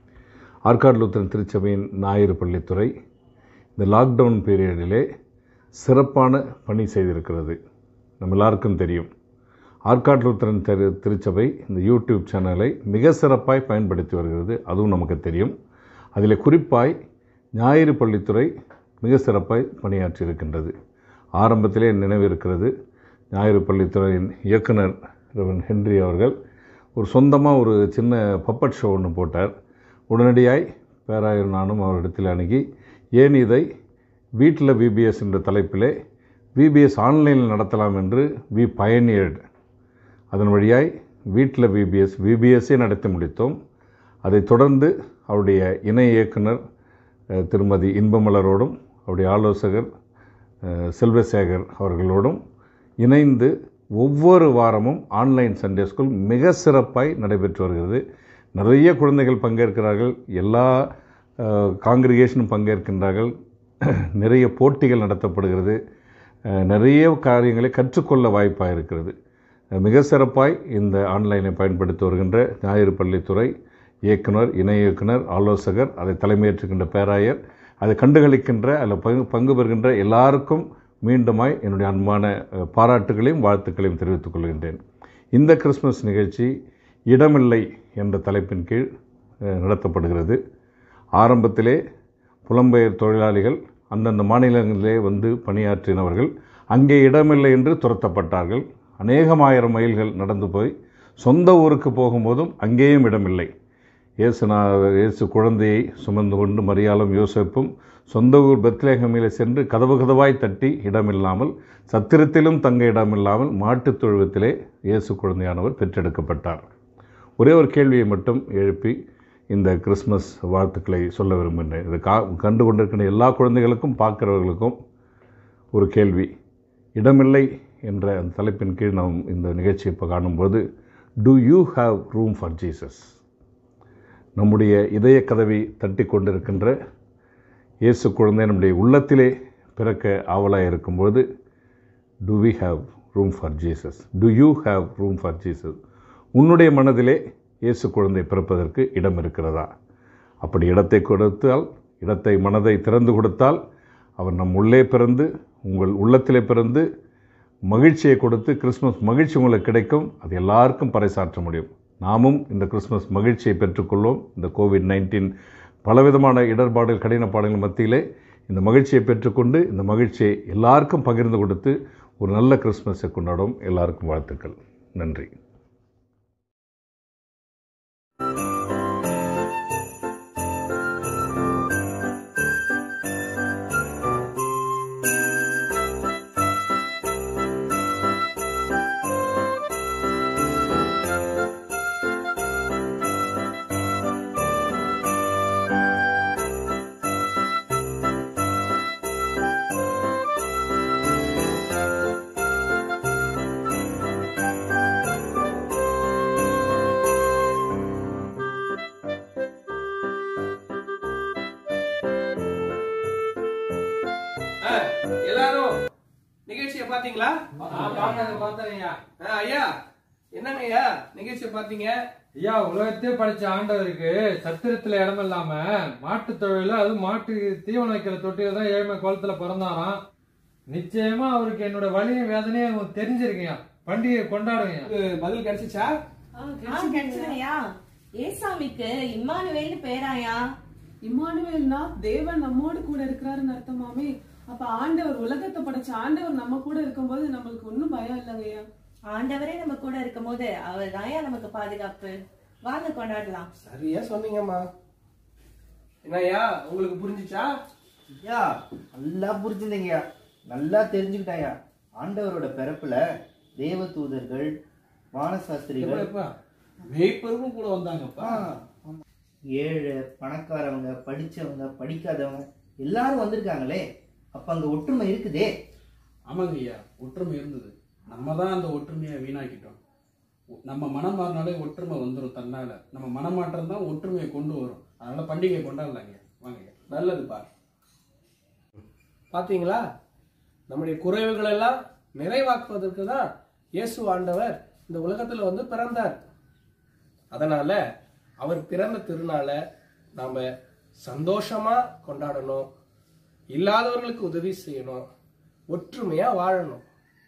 ஆற்காடு லூத்தரன் திருச்சபையின் ஞாயிறு பள்ளித்துறை இந்த லாக்டவுன் பீரியடிலே சிறப்பான பணி செய்திருக்கிறது நம்ம எல்லாருக்கும் தெரியும் ஆற்காடு லூத்தரன் திரு திருச்சபை இந்த யூடியூப் சேனலை மிக சிறப்பாய் பயன்படுத்தி வருகிறது அதுவும் நமக்கு தெரியும் அதில் குறிப்பாய் ஞாயிறு பள்ளித்துறை மிக சிறப்பாய் பணியாற்றி இருக்கின்றது ஆரம்பத்திலே நினைவு இருக்கிறது ஞாயிறு பள்ளித்துறையின் இயக்குனர் ரெவன் ஹென்றி அவர்கள் ஒரு சொந்தமாக ஒரு சின்ன பப்பட் ஷோ ஒன்று போட்டார் உடனடியாய் பேராயர் நானும் அவரிடத்தில் அணுகி ஏன் இதை வீட்டில் விபிஎஸ் என்ற தலைப்பிலே விபிஎஸ் ஆன்லைனில் நடத்தலாம் என்று வி பயனியர்டு அதன் வழியாய் வீட்டில் விபிஎஸ் விபிஎஸ்ஸே நடத்தி முடித்தோம் அதைத் தொடர்ந்து அவருடைய இணை இயக்குனர் அஹ், திருமதி இன்பமலரோடும் அவருடைய ஆலோசகர் அஹ், செல்வசேகர் அவர்களோடும் இணைந்து ஒவ்வொரு வாரமும் ஆன்லைன் சண்டே ஸ்கூல் மிக சிறப்பாய் நடைபெற்று வருகிறது நிறைய குழந்தைகள் பங்கேற்கிறார்கள் எல்லா காங்கிரிகேஷனும் பங்கேற்கின்றார்கள் நிறைய போட்டிகள் நடத்தப்படுகிறது அஹ், நிறைய காரியங்களை கற்றுக்கொள்ள வாய்ப்பாக இருக்கிறது அஹ், மிக சிறப்பாய் இந்த ஆன்லைனை பயன்படுத்தி வருகின்ற ஞாயிறு பள்ளித்துறை இயக்குனர் இணை இயக்குனர் ஆலோசகர் அதை தலைமையேற்றுகின்ற பேராயர் அதை கண்டுகளிக்கின்ற அதில் பங்கு பங்கு பெறுகின்ற எல்லாருக்கும் மீண்டுமாய் என்னுடைய அன்பான அஹ், பாராட்டுகளையும் வாழ்த்துக்களையும் தெரிவித்துக் கொள்கின்றேன் இந்த கிறிஸ்மஸ் நிகழ்ச்சி இடமில்லை என்ற தலைப்பின் கீழ் அஹ், நடத்தப்படுகிறது ஆரம்பத்திலே புலம்பெயர் தொழிலாளிகள் அந்தந்த மாநிலங்களிலே வந்து பணியாற்றினவர்கள் அங்கே இடமில்லை என்று துரத்தப்பட்டார்கள் அநேகமாயிரம் மைல்கள் நடந்து போய் சொந்த ஊருக்கு போகும்போதும் அங்கேயும் இடமில்லை இயேசுநாதர் இயேசு குழந்தையை சுமந்து கொண்டு மரியாளும் யோசேப்பும் சொந்த ஊர் பெத்லேகமிலே சென்று கதவு கதவாய் தட்டி இடமில்லாமல் சத்திரத்திலும் தங்க இடமில்லாமல் மாட்டுத் தொழுவத்திலே இயேசு குழந்தையானவர் பெற்றெடுக்கப்பட்டார் ஒரே ஒரு கேள்வியை மட்டும் எழுப்பி இந்த கிறிஸ்மஸ் வாழ்த்துக்களை சொல்ல விரும்புகிறேன் இது கா கண்டு கொண்டிருக்கிற எல்லா குழந்தைகளுக்கும் பார்க்கிறவர்களுக்கும் ஒரு கேள்வி இடமில்லை என்ற அந்த தலைப்பின் கீழ் நாம் இந்த நிகழ்ச்சியை இப்போ காணும்போது do you have room for Jesus நம்முடைய இதய கதவை தட்டி கொண்டிருக்கின்ற இயேசு குழந்தை நம்முடைய உள்ளத்திலே பிறக்க ஆவலாக இருக்கும்போது do we have room for Jesus do you have room for Jesus உன்னுடைய மனதிலே இயேசு குழந்தை பிறப்பதற்கு இடம் இருக்கிறதா அப்படி இடத்தை கொடுத்தால் இடத்தை மனதை திறந்து கொடுத்தால் அவர் நம் உள்ளே பிறந்து உங்கள் உள்ளத்திலே பிறந்து மகிழ்ச்சியை கொடுத்து கிறிஸ்மஸ் மகிழ்ச்சி உங்களுக்கு கிடைக்கும் அது எல்லாருக்கும் பறைசாற்ற முடியும் நாமும் இந்த கிறிஸ்மஸ் மகிழ்ச்சியை பெற்றுக்கொள்வோம் இந்த கோவிட் நைன்டீன் பலவிதமான இடர்பாடுகள் கடின பாடங்கள் மத்தியிலே இந்த மகிழ்ச்சியை பெற்றுக்கொண்டு இந்த மகிழ்ச்சியை எல்லாருக்கும் பகிர்ந்து கொடுத்து ஒரு நல்ல கிறிஸ்மஸை கொண்டாடும் எல்லாருக்கும் வாழ்த்துக்கள் நன்றி எல்லாரும் நிகழ்ச்சியை பாத்தீங்களா பார்த்தேன் ஆ, ஐயா என்னங்க ஐயா நிகழ்ச்சியை பாத்தீங்க ஐயா உலகத்தையே படிச்ச ஆண்டவருக்கு சத்திரத்துல இடம் இல்லாம மாட்டு தொழில அது மாட்டு தீவனம் வைக்கிற தொட்டில தான் ஏழ்மை குளத்துல பிறந்தாராம் நிச்சயமா அவருக்கு என்னோட வலியும் வேதனையும் உங்களுக்கு தெரிஞ்சிருக்கீங்க பண்டிகை கொண்டாடுங்க பதில் கிடைச்சிச்சா கிடைச்சதையா ஏசாமிக்கு இம்மானுவேல்னு பேராயா இம்மானுவேல்னா தேவன் நம்மோடு கூட இருக்கிறாருன்னு அர்த்தமாமே அப்ப ஆண்டவர் உலகத்தை படைச்ச ஆண்டவர் நம்ம கூட இருக்கும்போது நம்மளுக்கு ஒண்ணும் பயம் இல்லைங்கய்யா ஆண்டவரே நம்ம கூட இருக்கும்போது அவர் தாயா நமக்கு பாதுகாப்பு வாங்க கொண்டாடலாம் சரியா சொன்னீங்கம்மா என்னய்யா உங்களுக்கு புரிஞ்சுச்சா ஐயா நல்லா புரிஞ்சுதுங்கய்யா நல்லா தெரிஞ்சுக்கிட்டாயா ஆண்டவரோட பிறப்புல தேவ தூதர்கள் வானசாஸ்திரிகள் மேய்ப்பருக்கும் கூட வந்தாங்கப்பா ஆமா. ஏழை பணக்காரவங்க படிச்சவங்க படிக்காதவங்க எல்லாரும் வந்திருக்காங்களே அப்ப அங்க ஒற்றுமை இருக்குதே ஆமாங்க ஐயா ஒற்றுமை இருந்தது நம்ம தான் அந்த ஒற்றுமையை வீணாக்கிட்டோம் ஒ- நம்ம மனம் மாறினாலே ஒற்றுமை வந்துடும் தன்னால நம்ம மனமாற்றம் தான் ஒற்றுமையை கொண்டு வரும் அதனால பண்டிகை கொண்டாடலாங்க வாங்க ஐயா நல்லதுப்பா பாத்தீங்களா நம்முடைய குறைவுகள் எல்லாம் நிறைவாக்குவதற்கு தான் இயேசு ஆண்டவர் இந்த உலகத்துல வந்து பிறந்தார் அதனால அவர் பிறந்த திருநாளை நாம சந்தோஷமா கொண்டாடணும் இல்லாதவர்களுக்கு உதவி செய்யணும் ஒற்றுமையா வாழணும்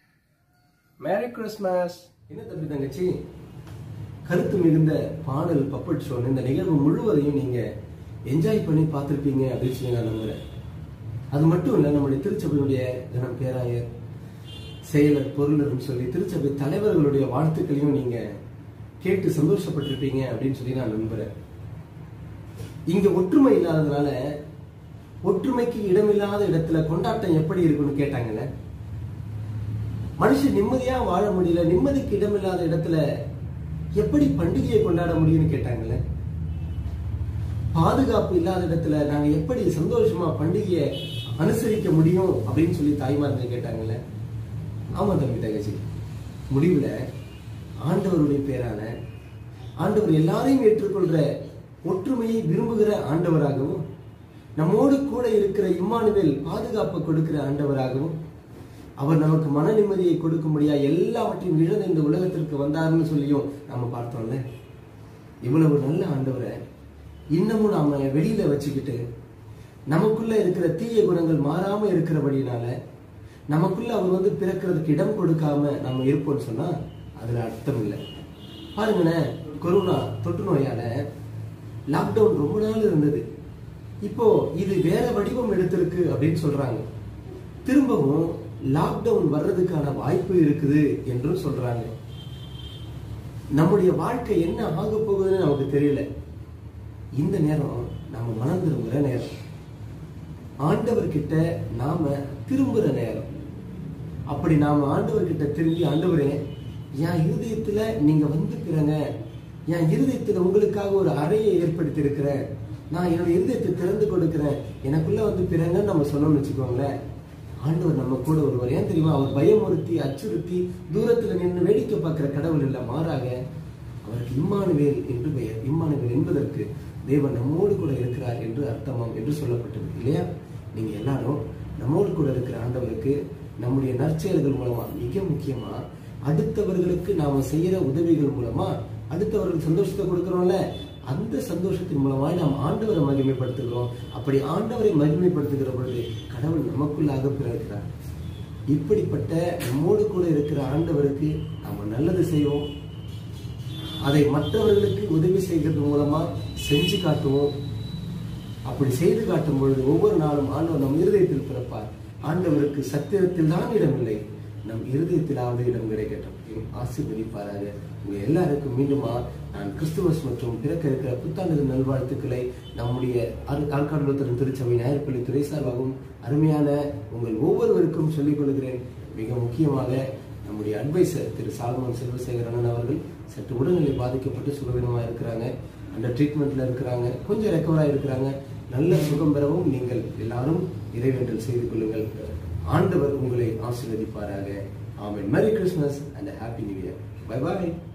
மேரி கிறிஸ்மஸ் என்ன தம்பி தங்கச்சி கருத்து மிகுந்த பாடல் பப்பட் ஷோ இந்த நிகழ்வு முழுவதையும் நீங்க என்ஜாய் பண்ணி பார்த்துருப்பீங்க அப்படின்னு சொல்லி நான் நம்புறேன் அது மட்டும் இல்லை நம்முடைய திருச்சபையுடைய கனம் பேராயர் செயலர் பொருளர்னு சொல்லி திருச்சபை தலைவர்களுடைய வாழ்த்துக்களையும் நீங்க கேட்டு சந்தோஷப்பட்டிருப்பீங்க அப்படின்னு சொல்லி நான் நம்புறேன் இங்க ஒற்றுமை இல்லாததுனால ஒற்றுமைக்கு இடமில்லாத இடத்துல கொண்டாட்டம் எப்படி இருக்குன்னு கேட்டாங்கல்ல மனுஷன் நிம்மதியா வாழ முடியல நிம்மதிக்கு இடமில்லாத இடத்துல எப்படி பண்டிகையை கொண்டாட முடியும்னு கேட்டாங்கல்ல பாதுகாப்பு இல்லாத இடத்துல நாங்க எப்படி சந்தோஷமா பண்டிகையை அனுசரிக்க முடியும் அப்படின்னு சொல்லி தாய்மார்கள் கேட்டாங்கல்ல ஆமா தம்பி தங்கச்சி முடிவுல ஆண்டவருடைய பேரான ஆண்டவர் எல்லாரையும் ஏற்றுக்கொள்ற ஒற்றுமையை விரும்புகிற ஆண்டவராகவும் நம்மோடு கூட இருக்கிற இம்மானுவேல் பாதுகாப்பு கொடுக்கிற ஆண்டவராகவும் அவர் நமக்கு மன நிம்மதியை கொடுக்க முடியா எல்லாவற்றையும் இழந்து இந்த உலகத்திற்கு வந்தாருன்னு சொல்லியும் நாம பார்த்தோம்ல இவ்வளவு நல்ல ஆண்டவரை இன்னமும் நாம வெளியில வச்சுக்கிட்டு நமக்குள்ள இருக்கிற தீய குணங்கள் மாறாம இருக்கிறபடினால நமக்குள்ள அவர் வந்து பிறக்கிறதுக்கு இடம் கொடுக்காம நம்ம இருப்போம்னு சொன்னா அதுல அர்த்தம் இல்லை பாருங்களேன் கொரோனா தொற்று நோயால லாக்டவுன் ரொம்ப நாள் இருந்தது இப்போ இது வேற வடிவம் எடுத்திருக்கு அப்படின்னு சொல்றாங்க திரும்பவும் லாக்டவுன் வர்றதுக்கான வாய்ப்பு இருக்குது என்றும் சொல்றாங்க நம்முடைய வாழ்க்கை என்ன ஆக போகுதுன்னு நமக்கு தெரியல இந்த நேரம் நம்ம மனம் திரும்புகிற நேரம் ஆண்டவர்கிட்ட நாம திரும்புற நேரம் அப்படி நாம ஆண்டவர்கிட்ட திரும்பி ஆண்டவரே என் இருதயத்துல நீங்க வந்து பிறங்க என் இருதயத்துல உங்களுக்காக ஒரு அறையை ஏற்படுத்தி இருக்கிறேன் நான் என்னோட இருதயத்தை திறந்து கொடுக்கிறேன் எனக்குள்ள வந்து பிறங்கன்னு நம்ம சொன்னோம்னு வச்சுக்கோங்களேன் ஆண்டவர் நம்ம கூட ஒருவர் ஏன் தெரியுமா அவர் பயமுறுத்தி அச்சுறுத்தி தூரத்துல நின்று வேடிக்கை பார்க்கிற கடவுள் இல்லை மாறாக அவருக்கு இம்மானுவேல் என்று பெயர் இம்மானுவேல் என்பதற்கு தேவன் நம்மோடு கூட இருக்கிறார் என்று அர்த்தமாம் என்று சொல்லப்பட்டது இல்லையா நீங்க எல்லாரும் நம்மோடு கூட இருக்கிற ஆண்டவருக்கு நம்முடைய நற்செயல்கள் மூலமா மிக முக்கியமா அடுத்தவர்களுக்கு நாம செய்யற உதவிகள் மூலமா அடுத்தவர்கள் சந்தோஷத்தை கொடுக்கிறோம்ல அந்த சந்தோஷத்தின் மூலமாய் நாம் ஆண்டவரை மகிமைப்படுத்துகிறோம் அப்படி ஆண்டவரை மகிமைப்படுத்துகிற பொழுது கடவுள் நமக்குள்ளாக பிறக்கிறார் இப்படிப்பட்ட நம்மோடு கூட இருக்கிற ஆண்டவருக்கு நாம நல்லது செய்வோம் அதை மற்றவர்களுக்கு உதவி செய்கிறது மூலமா செஞ்சு காட்டுவோம் அப்படி செய்து காட்டும் பொழுது ஒவ்வொரு நாளும் ஆண்டவர் நம் இருதயத்தில் பிறப்பார் ஆண்டவருக்கு சத்திரத்தில் தான் இடமில்லை நம் இருதயத்திலாவது இடம் கிடைக்கட்டும் ஆசீர்வதிப்பாராக உங்க எல்லாருக்கும் மீண்டுமா நான் கிறிஸ்துமஸ் மற்றும் பிறக்க இருக்கிற புத்தாண்டு நல்வாழ்த்துக்களை நம்முடைய ஆழ்காடுலத்தின் திருச்சபை ஞாயிற்பள்ளி துறை சார்பாகவும் அருமையான உங்கள் ஒவ்வொருவருக்கும் சொல்லிக் கொள்கிறேன் மிக முக்கியமாக நம்முடைய அட்வைசர் திரு சாலமன் செல்வசேகரன் அவர்கள் சற்று உடல்நிலை பாதிக்கப்பட்டு சுகவீனமாக இருக்கிறாங்க அந்த ட்ரீட்மெண்ட்ல இருக்கிறாங்க கொஞ்சம் ரெக்கவராக இருக்கிறாங்க நல்ல சுகம் பெறவும் நீங்கள் எல்லாரும் இறைவேண்டல் செய்து கொள்ளுங்கள் ஆண்டவர் உங்களை ஆசீர்வதிப்பாராக amen merry Christmas and happy new year bye bye